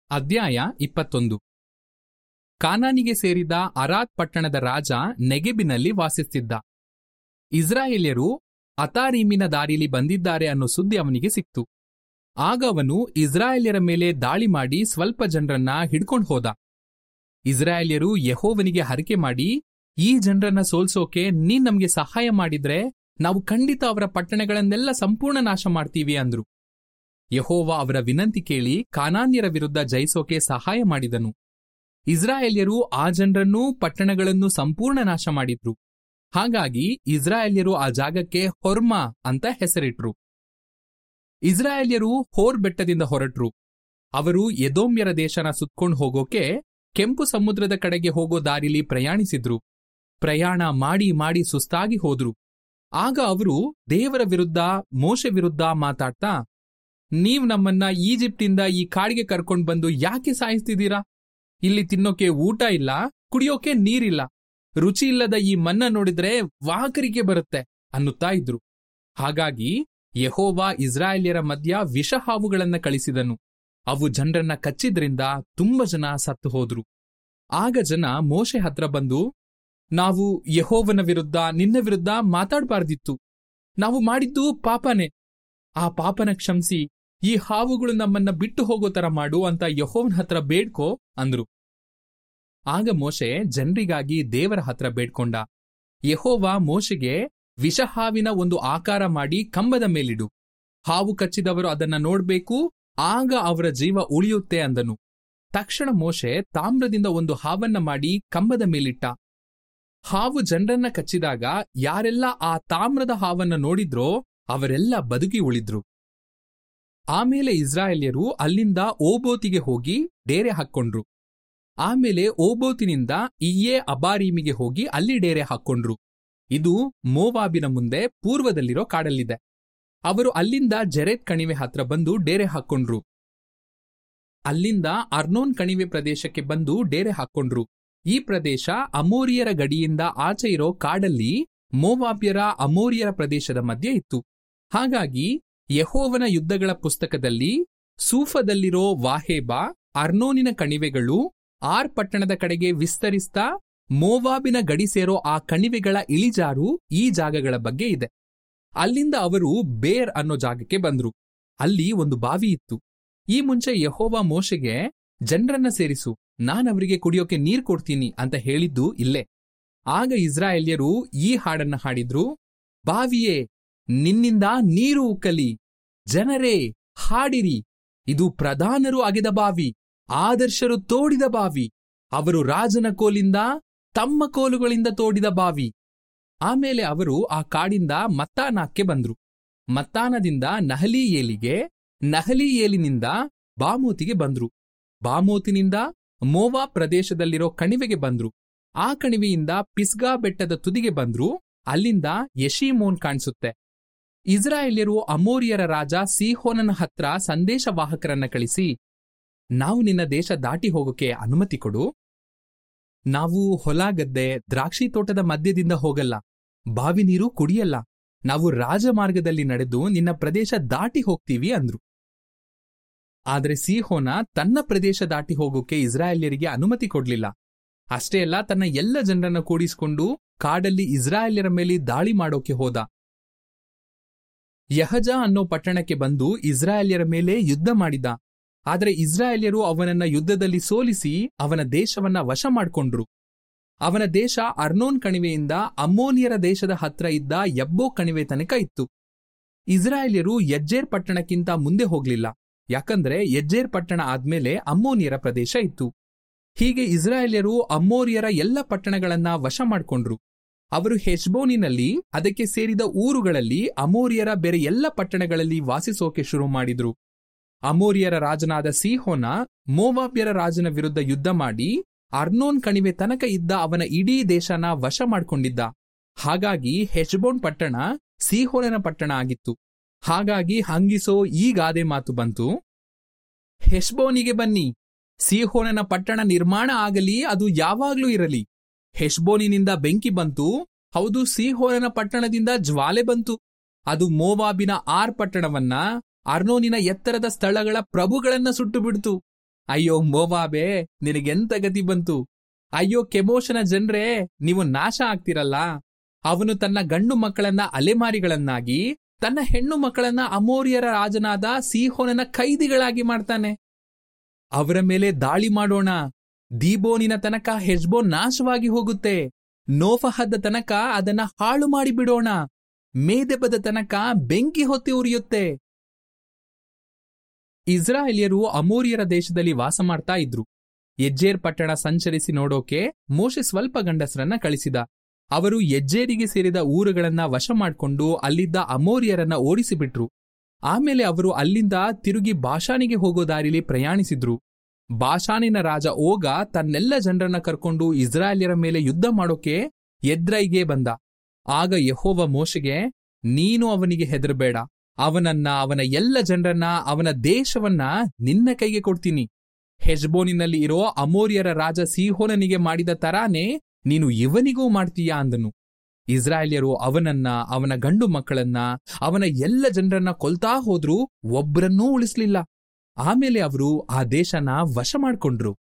ಅಧ್ಯಾಯ ಇಪ್ಪತ್ತೊಂದು ಕಾನಾನಿಗೆ ಸೇರಿದ ಅರಾತ್ ಪಟ್ಟಣದ ರಾಜ ನೆಗೆಬಿನಲ್ಲಿ ವಾಸಿಸುತ್ತಿದ್ದ ಇಸ್ರಾಯೇಲ್ಯರು ಅತಾರೀಮಿನ ದಾರಿಲಿ ಬಂದಿದ್ದಾರೆ ಅನ್ನೋ ಸುದ್ದಿ ಅವನಿಗೆ ಸಿಕ್ತು ಆಗ ಅವನು ಇಸ್ರಾಯೇಲ್ಯರ ಮೇಲೆ ದಾಳಿ ಮಾಡಿ ಸ್ವಲ್ಪ ಜನರನ್ನ ಹಿಡ್ಕೊಂಡು ಹೋದ ಇಸ್ರಾಯೇಲ್ಯರು ಯಹೋವನಿಗೆ ಹರಕೆ ಮಾಡಿ ಈ ಜನರನ್ನ ಸೋಲ್ಸೋಕೆ ನೀನ್ ನಮ್ಗೆ ಸಹಾಯ ಮಾಡಿದ್ರೆ ನಾವು ಖಂಡಿತ ಅವರ ಪಟ್ಟಣಗಳನ್ನೆಲ್ಲ ಸಂಪೂರ್ಣ ನಾಶ ಮಾಡ್ತೀವಿ ಅಂದ್ರು ಯಹೋವ ಅವರ ವಿನಂತಿ ಕೇಳಿ ಕಾನಾನ್ಯರ ವಿರುದ್ಧ ಜಯಿಸೋಕೆ ಸಹಾಯ ಮಾಡಿದನು ಇಸ್ರಾಯೇಲ್ಯರು ಆ ಜನರನ್ನೂ ಪಟ್ಟಣಗಳನ್ನು ಸಂಪೂರ್ಣ ನಾಶ ಮಾಡಿದ್ರು ಹಾಗಾಗಿ ಇಸ್ರಾಯೇಲ್ಯರು ಆ ಜಾಗಕ್ಕೆ ಹೊರ್ಮ ಅಂತ ಹೆಸರಿಟ್ರು ಇಸ್ರಾಯೇಲ್ಯರು ಹೋರ್ ಬೆಟ್ಟದಿಂದ ಹೊರಟ್ರು ಅವರು ಎದೋಮ್ಯರ ದೇಶನ ಸುತ್ಕೊಂಡು ಹೋಗೋಕೆ ಕೆಂಪು ಸಮುದ್ರದ ಕಡೆಗೆ ಹೋಗೋ ದಾರಿಲಿ ಪ್ರಯಾಣಿಸಿದ್ರು ಪ್ರಯಾಣ ಮಾಡಿ ಮಾಡಿ ಸುಸ್ತಾಗಿ ಹೋದ್ರು ಆಗ ಅವರು ದೇವರ ವಿರುದ್ಧ ಮೋಶೆ ವಿರುದ್ಧ ಮಾತಾಡ್ತಾ ನೀವ್ ನಮ್ಮನ್ನ ಈಜಿಪ್ಟಿಂದ ಈ ಕಾಡಿಗೆ ಕರ್ಕೊಂಡ್ ಬಂದು ಯಾಕೆ ಸಾಯಿಸ್ತಿದ್ದೀರಾ ಇಲ್ಲಿ ತಿನ್ನೋಕೆ ಊಟ ಇಲ್ಲ ಕುಡಿಯೋಕೆ ನೀರಿಲ್ಲ ರುಚಿ ಇಲ್ಲದ ಈ ಮನ್ನ ನೋಡಿದ್ರೆ ವಾಕರಿಕೆ ಬರುತ್ತೆ ಅನ್ನುತ್ತಾ ಇದ್ರು ಹಾಗಾಗಿ ಯಹೋವ ಇಸ್ರಾಯೇಲ್ಯರ ಮಧ್ಯ ವಿಷಹಾವುಗಳನ್ನ ಕಳಿಸಿದನು ಅವು ಜನರನ್ನ ಕಚ್ಚಿದ್ರಿಂದ ತುಂಬ ಜನ ಸತ್ತು ಹೋದ್ರು ಆಗ ಜನ ಮೋಶೆ ಹತ್ರ ಬಂದು ನಾವು ಯಹೋವನ ವಿರುದ್ಧ ನಿನ್ನ ವಿರುದ್ಧ ಮಾತಾಡಬಾರ್ದಿತ್ತು ನಾವು ಮಾಡಿದ್ದು ಪಾಪನೇ ಆ ಪಾಪನ ಕ್ಷಮಿಸಿ ಈ ಹಾವುಗಳು ನಮ್ಮನ್ನ ಬಿಟ್ಟು ಹೋಗೋ ತರ ಮಾಡು ಅಂತ ಯಹೋವನ ಹತ್ರ ಬೇಡ್ಕೋ ಅಂದ್ರು ಆಗ ಮೋಶೆ ಜನರಿಗಾಗಿ ದೇವರ ಹತ್ರ ಬೇಡ್ಕೊಂಡ ಯಹೋವ ಮೋಶೆಗೆ ವಿಷಹಾವಿನ ಒಂದು ಆಕಾರ ಮಾಡಿ ಕಂಬದ ಮೇಲಿಡು ಹಾವು ಕಚ್ಚಿದವರು ಅದನ್ನ ನೋಡ್ಬೇಕು ಆಗ ಅವರ ಜೀವ ಉಳಿಯುತ್ತೆ ಅಂದನು ತಕ್ಷಣ ಮೋಶೆ ತಾಮ್ರದಿಂದ ಒಂದು ಹಾವನ್ನ ಮಾಡಿ ಕಂಬದ ಮೇಲಿಟ್ಟ ಹಾವು ಜನರನ್ನ ಕಚ್ಚಿದಾಗ ಯಾರೆಲ್ಲ ಆ ತಾಮ್ರದ ಹಾವನ್ನ ನೋಡಿದ್ರೋ ಅವರೆಲ್ಲ ಬದುಕಿ ಉಳಿದ್ರು ಆಮೇಲೆ ಇಸ್ರಾಯೇಲ್ಯರು ಅಲ್ಲಿಂದ ಓಬೋತಿಗೆ ಹೋಗಿ ಡೇರೆ ಹಾಕ್ಕೊಂಡ್ರು ಆಮೇಲೆ ಓಬೋತಿನಿಂದ ಇಯೇ ಅಬಾರೀಮಿಗೆ ಹೋಗಿ ಅಲ್ಲಿ ಡೇರೆ ಹಾಕ್ಕೊಂಡ್ರು ಇದು ಮೋವಾಬಿನ ಮುಂದೆ ಪೂರ್ವದಲ್ಲಿರೋ ಕಾಡಲ್ಲಿದೆ ಅವರು ಅಲ್ಲಿಂದ ಜೆರೆತ್ ಕಣಿವೆ ಹತ್ರ ಬಂದು ಡೇರೆ ಹಾಕ್ಕೊಂಡ್ರು ಅಲ್ಲಿಂದ ಅರ್ನೋನ್ ಕಣಿವೆ ಪ್ರದೇಶಕ್ಕೆ ಬಂದು ಡೇರೆ ಹಾಕ್ಕೊಂಡ್ರು ಈ ಪ್ರದೇಶ ಅಮೋರಿಯರ ಗಡಿಯಿಂದ ಆಚೆ ಇರೋ ಕಾಡಲ್ಲಿ ಮೋವಾಬ್ಯರ ಅಮೋರಿಯರ ಪ್ರದೇಶದ ಮಧ್ಯೆ ಇತ್ತು ಹಾಗಾಗಿ ಯಹೋವನ ಯುದ್ಧಗಳ ಪುಸ್ತಕದಲ್ಲಿ ಸೂಫದಲ್ಲಿರೋ ವಾಹೇಬಾ ಅರ್ನೋನಿನ ಕಣಿವೆಗಳು ಆರ್ ಪಟ್ಟಣದ ಕಡೆಗೆ ವಿಸ್ತರಿಸ್ತಾ ಮೋವಾಬಿನ ಗಡಿ ಸೇರೋ ಆ ಕಣಿವೆಗಳ ಇಳಿಜಾರು ಈ ಜಾಗಗಳ ಬಗ್ಗೆ ಇದೆ ಅಲ್ಲಿಂದ ಅವರು ಬೇರ್ ಅನ್ನೋ ಜಾಗಕ್ಕೆ ಬಂದ್ರು ಅಲ್ಲಿ ಒಂದು ಬಾವಿ ಇತ್ತು ಈ ಮುಂಚೆ ಯಹೋವ ಮೋಶೆಗೆ ಜನರನ್ನ ಸೇರಿಸು ನಾನವರಿಗೆ ಕುಡಿಯೋಕೆ ನೀರ್ ಕೊಡ್ತೀನಿ ಅಂತ ಹೇಳಿದ್ದು ಇಲ್ಲೇ ಆಗ ಇಸ್ರಾಯೇಲ್ಯರು ಈ ಹಾಡನ್ನ ಹಾಡಿದ್ರು ಬಾವಿಯೇ ನಿನ್ನಿಂದ ನೀರು ಉಕ್ಕಲಿ ಜನರೇ ಹಾಡಿರಿ ಇದು ಪ್ರಧಾನರು ಅಗೆದ ಬಾವಿ ಆದರ್ಶರು ತೋಡಿದ ಬಾವಿ ಅವರು ರಾಜನ ಕೋಲಿಂದ ತಮ್ಮ ಕೋಲುಗಳಿಂದ ತೋಡಿದ ಬಾವಿ ಆಮೇಲೆ ಅವರು ಆ ಕಾಡಿಂದ ಮತ್ತಾನಾಕ್ಕೆ ಬಂದ್ರು ಮತ್ತಾನದಿಂದ ನಹಲಿ ಏಲಿಗೆ ನಹಲಿ ಏಲಿನಿಂದ ಬಾಮೋತಿಗೆ ಬಂದ್ರು ಬಾಮೋತಿನಿಂದ ಮೋವಾ ಪ್ರದೇಶದಲ್ಲಿರೋ ಕಣಿವೆಗೆ ಬಂದ್ರು ಆ ಕಣಿವೆಯಿಂದ ಪಿಸ್ಗಾ ಬೆಟ್ಟದ ತುದಿಗೆ ಬಂದ್ರು ಅಲ್ಲಿಂದ ಯಶೀಮೋನ್ ಕಾಣಿಸುತ್ತೆ ಇಸ್ರಾಯೇಲ್ಯರು ಅಮೋರಿಯರ ರಾಜ ಸೀಹೋನನ ಹತ್ರ ಸಂದೇಶವಾಹಕರನ್ನ ಕಳಿಸಿ ನಾವು ನಿನ್ನ ದೇಶ ದಾಟಿ ಹೋಗೋಕೆ ಅನುಮತಿ ಕೊಡು ನಾವು ಹೊಲ ಗದ್ದೆ ದ್ರಾಕ್ಷಿ ತೋಟದ ಮಧ್ಯದಿಂದ ಹೋಗಲ್ಲ ಬಾವಿ ನೀರು ಕುಡಿಯಲ್ಲ ನಾವು ರಾಜಮಾರ್ಗದಲ್ಲಿ ನಡೆದು ನಿನ್ನ ಪ್ರದೇಶ ದಾಟಿ ಹೋಗ್ತೀವಿ ಅಂದ್ರು ಆದ್ರೆ ಸೀಹೋನ ತನ್ನ ಪ್ರದೇಶ ದಾಟಿ ಹೋಗೋಕೆ ಇಸ್ರಾಯೇಲ್ಯರಿಗೆ ಅನುಮತಿ ಕೊಡ್ಲಿಲ್ಲ ಅಷ್ಟೇ ಅಲ್ಲ ತನ್ನ ಎಲ್ಲ ಜನರನ್ನ ಕೂಡಿಸಿಕೊಂಡು ಕಾಡಲ್ಲಿ ಇಸ್ರಾಯೇಲ್ಯರ ಮೇಲೆ ದಾಳಿ ಮಾಡೋಕೆ ಹೋದ ಯಹಜ ಅನ್ನೋ ಪಟ್ಟಣಕ್ಕೆ ಬಂದು ಇಸ್ರಾಯೇಲ್ಯರ ಮೇಲೆ ಯುದ್ಧ ಮಾಡಿದ ಆದರೆ ಇಸ್ರಾಯೇಲ್ಯರು ಅವನನ್ನ ಯುದ್ಧದಲ್ಲಿ ಸೋಲಿಸಿ ಅವನ ದೇಶವನ್ನ ವಶ ಮಾಡ್ಕೊಂಡ್ರು ಅವನ ದೇಶ ಅರ್ನೋನ್ ಕಣಿವೆಯಿಂದ ಅಮ್ಮೋನಿಯರ ದೇಶದ ಹತ್ರ ಇದ್ದ ಯಬ್ಬೋ ಕಣಿವೆ ತನಕ ಇತ್ತು ಇಸ್ರಾಯೇಲ್ಯರು ಯಜ್ಜೇರ್ ಪಟ್ಟಣಕ್ಕಿಂತ ಮುಂದೆ ಹೋಗ್ಲಿಲ್ಲ ಯಾಕಂದ್ರೆ ಯಜ್ಜೇರ್ ಪಟ್ಟಣ ಆದ್ಮೇಲೆ ಅಮ್ಮೋನಿಯರ ಪ್ರದೇಶ ಇತ್ತು ಹೀಗೆ ಇಸ್ರಾಯೇಲ್ಯರು ಅಮ್ಮೋರಿಯರ ಎಲ್ಲ ಪಟ್ಟಣಗಳನ್ನ ವಶ ಮಾಡ್ಕೊಂಡ್ರು ಅವರು ಹೆಷ್ಬೋನಿನಲ್ಲಿ ಅದಕ್ಕೆ ಸೇರಿದ ಊರುಗಳಲ್ಲಿ ಅಮೋರಿಯರ ಬೇರೆ ಎಲ್ಲ ಪಟ್ಟಣಗಳಲ್ಲಿ ವಾಸಿಸೋಕೆ ಶುರು ಮಾಡಿದ್ರು ಅಮೋರಿಯರ ರಾಜನಾದ ಸೀಹೋನ ಮೋವಾಬ್ಯರ ರಾಜನ ವಿರುದ್ಧ ಯುದ್ಧ ಮಾಡಿ ಅರ್ನೋನ್ ಕಣಿವೆ ತನಕ ಇದ್ದ ಅವನ ಇಡೀ ದೇಶನ ವಶ ಮಾಡ್ಕೊಂಡಿದ್ದ ಹಾಗಾಗಿ ಹೆಚ್ಬೋನ್ ಪಟ್ಟಣ ಸೀಹೋನನ ಪಟ್ಟಣ ಆಗಿತ್ತು ಹಾಗಾಗಿ ಹಂಗಿಸೋ ಈ ಗಾದೆ ಮಾತು ಬಂತು ಹೆಷ್ಬೋನಿಗೆ ಬನ್ನಿ ಸೀಹೋನನ ಪಟ್ಟಣ ನಿರ್ಮಾಣ ಆಗಲಿ ಅದು ಯಾವಾಗ್ಲೂ ಇರಲಿ ಹೆಷ್ಬೋನಿನಿಂದ ಬೆಂಕಿ ಬಂತು ಹೌದು ಸೀಹೋನನ ಪಟ್ಟಣದಿಂದ ಜ್ವಾಲೆ ಬಂತು ಅದು ಮೋವಾಬಿನ ಆರ್ ಪಟ್ಟಣವನ್ನ ಅರ್ನೋನಿನ ಎತ್ತರದ ಸ್ಥಳಗಳ ಪ್ರಭುಗಳನ್ನ ಸುಟ್ಟು ಬಿಡ್ತು ಅಯ್ಯೋ ಮೋವಾಬೆ ನಿನಗೆಂತ ಗತಿ ಬಂತು ಅಯ್ಯೋ ಕೆಮೋಷನ ಜನ್ರೇ ನೀವು ನಾಶ ಆಗ್ತಿರಲ್ಲ ಅವನು ತನ್ನ ಗಂಡು ಮಕ್ಕಳನ್ನ ಅಲೆಮಾರಿಗಳನ್ನಾಗಿ ತನ್ನ ಹೆಣ್ಣು ಮಕ್ಕಳನ್ನ ಅಮೋರಿಯರ ರಾಜನಾದ ಸೀಹೋನನ ಕೈದಿಗಳಾಗಿ ಮಾಡ್ತಾನೆ ಅವರ ಮೇಲೆ ದಾಳಿ ಮಾಡೋಣ ದೀಬೋನಿನ ತನಕ ಹೆಜ್ಬೋನ್ ನಾಶವಾಗಿ ಹೋಗುತ್ತೆ ನೋಫಹದ ತನಕ ಅದನ್ನ ಹಾಳು ಮಾಡಿಬಿಡೋಣ ಮೇದೆಬದ ತನಕ ಬೆಂಕಿ ಹೊತ್ತಿ ಉರಿಯುತ್ತೆ ಇಸ್ರಾಯೇಲ್ಯರು ಅಮೋರಿಯರ ದೇಶದಲ್ಲಿ ವಾಸ ಮಾಡ್ತಾ ಇದ್ರು ಎಜ್ಜೇರ್ ಪಟ್ಟಣ ಸಂಚರಿಸಿ ನೋಡೋಕೆ ಮೋಶೆ ಸ್ವಲ್ಪ ಗಂಡಸರನ್ನ ಕಳಿಸಿದ ಅವರು ಎಜ್ಜೇರಿಗೆ ಸೇರಿದ ಊರುಗಳನ್ನ ವಶ ಮಾಡ್ಕೊಂಡು ಅಲ್ಲಿದ್ದ ಅಮೋರಿಯರನ್ನ ಓಡಿಸಿಬಿಟ್ರು ಆಮೇಲೆ ಅವರು ಅಲ್ಲಿಂದ ತಿರುಗಿ ಬಾಷಾನಿಗೆ ಹೋಗೋ ದಾರಿಲಿ ಪ್ರಯಾಣಿಸಿದ್ರು ಬಾಷಾನಿನ ರಾಜ ಓಗ ತನ್ನೆಲ್ಲ ಜನರನ್ನ ಕರ್ಕೊಂಡು ಇಸ್ರಾಯೇಲ್ಯರ ಮೇಲೆ ಯುದ್ಧ ಮಾಡೋಕೆ ಎದ್ರೈಗೆ ಬಂದ ಆಗ ಯಹೋವ ಮೋಶೆಗೆ ನೀನು ಅವನಿಗೆ ಹೆದರಬೇಡ ಅವನನ್ನ ಅವನ ಎಲ್ಲ ಜನರನ್ನ ಅವನ ದೇಶವನ್ನ ನಿನ್ನ ಕೈಗೆ ಕೊಡ್ತೀನಿ ಹೆಜ್ಬೋನಿನಲ್ಲಿ ಇರೋ ಅಮೋರಿಯರ ರಾಜ ಸೀಹೋನನಿಗೆ ಮಾಡಿದ ತರಾನೇ ನೀನು ಇವನಿಗೂ ಮಾಡ್ತೀಯಾ ಅಂದನು ಇಸ್ರಾಯೇಲ್ಯರು ಅವನನ್ನ ಅವನ ಗಂಡು ಮಕ್ಕಳನ್ನ ಅವನ ಎಲ್ಲ ಜನರನ್ನ ಕೊಲ್ತಾ ಹೋದ್ರೂ ಒಬ್ಬರನ್ನೂ ಉಳಿಸ್ಲಿಲ್ಲ ಆಮೇಲೆ ಅವರು ಆ ದೇಶನ ವಶ ಮಾಡ್ಕೊಂಡ್ರು